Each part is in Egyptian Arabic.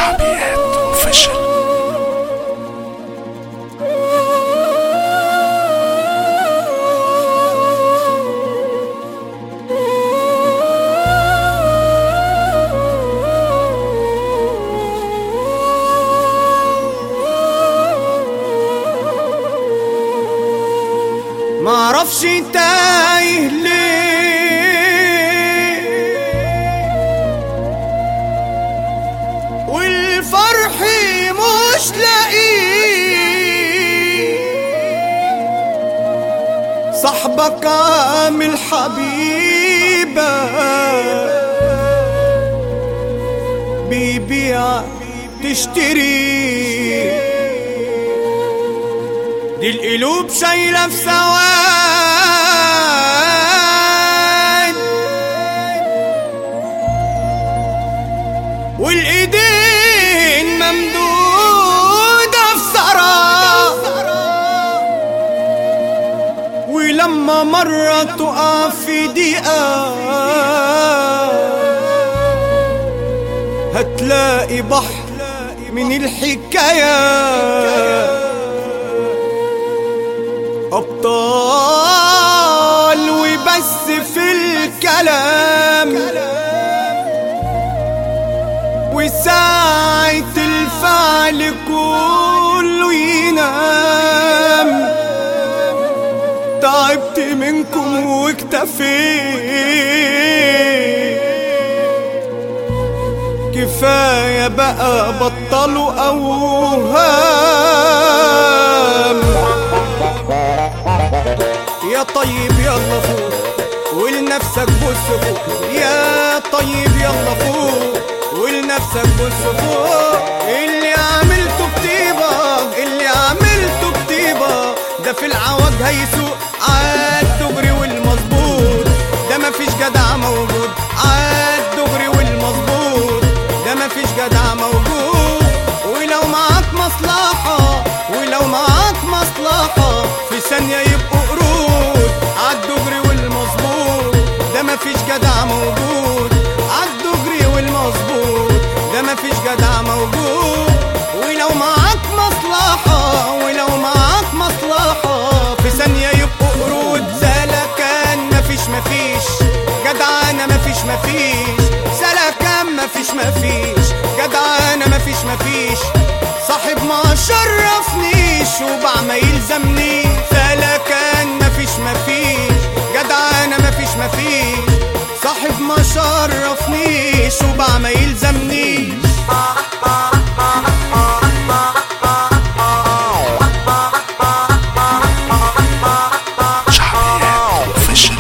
شعبيات اوفيشال معرفش تايه ليه والفرح مش لاقيه صاحبك عامل حبيبة بيبيع تشتري دي القلوب شايلة في سواد والايدين ممدودة في ثرى ولما مرة تقع في دقيقة هتلاقي بحر من الحكاية أبطال وبس في الكلام وساعة الفعل كله ينام تعبت منكم واكتفيت كفاية بقى بطلوا أوهام يا طيب يلا فوق ولنفسك بص فوق يا طيب يلا فوق ولنفسك بص فوق اللي عملته بطيبة اللي عملته بطيبة ده في العوج هيسوق عاد دغري والمظبوط ده مفيش جدع موجود عاد دغري والمظبوط ده مفيش جدع موجود ولو معاك مصلحة ولو معاك مصلحة في ثانية يبقوا قرود عالدغري والمظبوط ده مفيش جدع موجود عالدغري والمظبوط ده مفيش جدع موجود ولو معاك مصلحة ولو معاك مصلحة في ثانية يبقوا قرود سلكان مفيش مفيش جدعانة مفيش مفيش سلكان مفيش مفيش جدعانة مفيش مفيش صاحب ما شرفنيش وبع ما يلزمنيش سلكان مفيش مفيش جدعانة مفيش مفيش صاحب ما شرفنيش وبع ما يلزمنيش شعبيات اوفيشال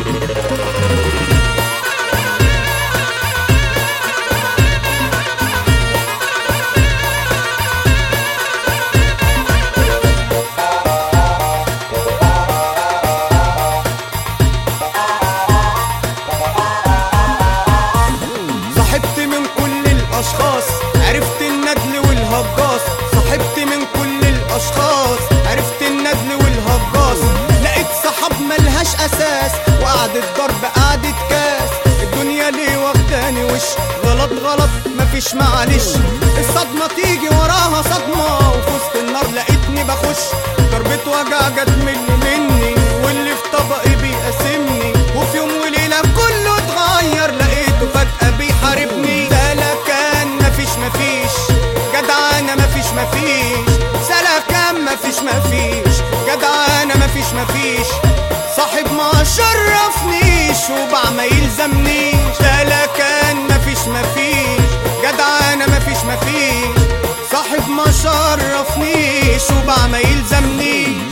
صاحبت من كل الاشخاص عرفت الندل والهجاص صاحبت من كل الاشخاص عرفت الندل والهجاص لقيت صحاب ملهاش اساس وقعدة ضرب قعدة كاس الدنيا ليه واخداني وش غلط غلط مفيش معلش الصدمة تيجي وراها صدمة وفي وسط النار لقيتني بخش ضربة وجع جت مني مني واللي في طبقي بيقاسمني وفي يوم وليلة كله اتغير لقيته فجأة بيحاربني سلكان مفيش مفيش جدعانة مفيش مفيش سلكان مفيش مفيش جدعانة مفيش مفيش صاحب ما شرفنيش وبع ما يلزمنيش سلكان مفيش مفيش جدعانة مفيش مفيش صاحب ما شرفنيش وبع ما يلزمنيش